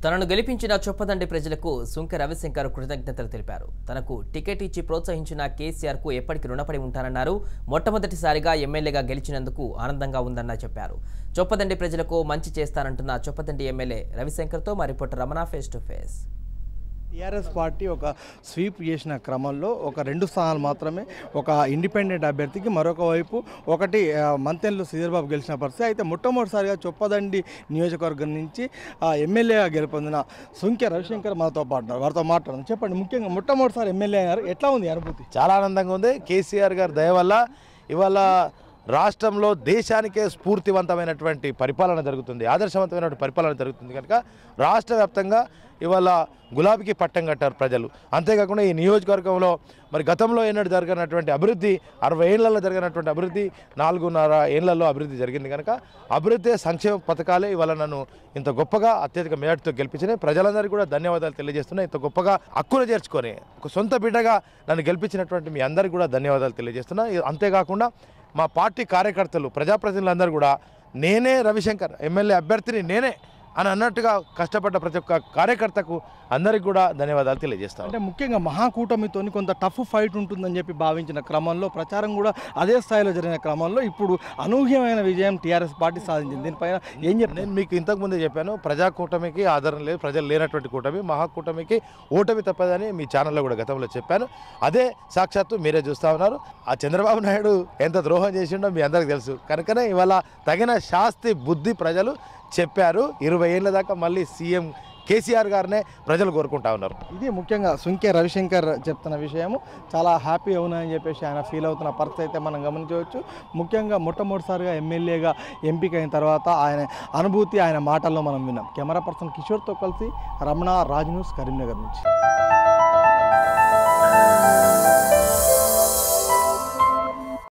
తనను గెలిపించిన చొప్పదండి ప్రజలకు సుంక రవిశంకర్ కృతజ్ఞతలు తెలిపారు తనకు టికెట్ ఇచ్చి ప్రోత్సహించిన కేసీఆర్ కు ఎప్పటికీ రుణపడి ఉంటానన్నారు మొట్టమొదటిసారిగా ఎమ్మెల్యేగా గెలిచినందుకు ఆనందంగా ఉందన్న చెప్పారు చొప్పదండి ప్రజలకు మంచి చేస్తానంటున్న చొప్పదండి ఎమ్మెల్యే రవిశంకర్తో మా reporter Ramana face to face TRS party ఒక స్వీప్ చేసిన క్రమంలో ఒక రెండు స్థానాలు మాత్రమే ఒక ఇండిపెండెంట్ అభ్యర్థికి మరొక వైపు ఒకటి ఆ, మంతెన్లు శ్రీధర్బాబు గెలిచిన పరిస్థితి అయితే మొట్టమొదటిసారిగా చొప్పదండి నియోజకవర్గం నుంచి ఆ, ఎమ్మెల్యేగా గెలుపొందిన సుంకె రవిశంకర్ మనతో పాటు వారితో మాట్లాడడం చెప్పండి ముఖ్యంగా మొట్టమొదటిసారి ఎమ్మెల్యే అయ్యారు ఎట్లా ఉంది ఈ అనుభూతి చాలా ఆనందంగా ఉంది కేసీఆర్ గారి దయ వల్ల ఇవాళ రాష్ట్రంలో దేశానికే స్ఫూర్తివంతమైనటువంటి పరిపాలన జరుగుతుంది ఆదర్శవంతమైనటువంటి పరిపాలన జరుగుతుంది కనుక రాష్ట్ర వ్యాప్తంగా ఇవాళ గులాబీకి పట్టం కట్టారు ప్రజలు అంతేకాకుండా ఈ నియోజకవర్గంలో మరి గతంలో ఏనాడు జరిగినటువంటి అభివృద్ధి అరవై ఏళ్లలో జరిగినటువంటి అభివృద్ధి నాలుగున్నర ఏళ్లలో అభివృద్ధి జరిగింది కనుక అభివృద్ధి సంక్షేమ పథకాలే ఇవాళ నన్ను ఇంత గొప్పగా అత్యధిక మెజార్టీతో గెలిపించినాయి ప్రజలందరికీ కూడా ధన్యవాదాలు తెలియజేస్తున్నాయి ఇంత గొప్పగా హక్కును చేర్చుకొని ఒక సొంత బిడ్డగా నన్ను గెలిపించినటువంటి మీ అందరికీ కూడా ధన్యవాదాలు తెలియజేస్తున్నా ఇ- అంతేకాకుండా మా పార్టీ కార్యకర్తలు ప్రజాప్రతినిధులందరూ కూడా నేనే రవిశంకర్ ఎమ్మెల్యే అభ్యర్థిని నేనే అని అన్నట్టుగా కష్టపడ్డ ప్రతి ఒక్క కార్యకర్తకు అందరికీ కూడా ధన్యవాదాలు తెలియజేస్తాను అంటే ముఖ్యంగా మహాకూటమితో కొంత టఫ్ ఫైట్ ఉంటుందని చెప్పి భావించిన క్రమంలో ప్రచారం కూడా అదే స్థాయిలో జరిగిన క్రమంలో ఇప్పుడు అనూహ్యమైన విజయం టీఆర్ఎస్ పార్టీ సాధించింది దీనిపైన ఏం చెప్తాను నేను మీకు ఇంతకు ముందే చెప్పాను ప్రజా కూటమికి ఆదరణ లేదు ప్రజలు లేనటువంటి కూటమి మహాకూటమికి ఓటమి తప్పదని మీ ఛానల్లో కూడా గతంలో చెప్పాను అదే సాక్షాత్తు మీరే చూస్తా ఉన్నారు ఆ చంద్రబాబు నాయుడు ఎంత ద్రోహం చేసిండో మీ అందరికి తెలుసు కనుకనే ఇవాళ తగిన శాస్తి బుద్ధి ప్రజలు చెప్పారు ఇరవై ఏళ్ళ దాకా మళ్ళీ సీఎం కేసీఆర్ గారినే ప్రజలు కోరుకుంటా ఉన్నారు ఇది ముఖ్యంగా సుంకే రవిశంకర్ చెప్తున్న విషయము చాలా హ్యాపీ అవునని చెప్పేసి ఆయన ఫీల్ అవుతున్న పరిస్థితి అయితే మనం గమనించవచ్చు ముఖ్యంగా మొట్టమొదటిసారిగా ఎమ్మెల్యేగా ఎంపిక అయిన తర్వాత ఆయన అనుభూతి ఆయన మాటల్లో మనం విన్నాం కెమెరా పర్సన్ కిషోర్తో కలిసి రమణ రాజ్ న్యూస్ కరీంనగర్ నుంచి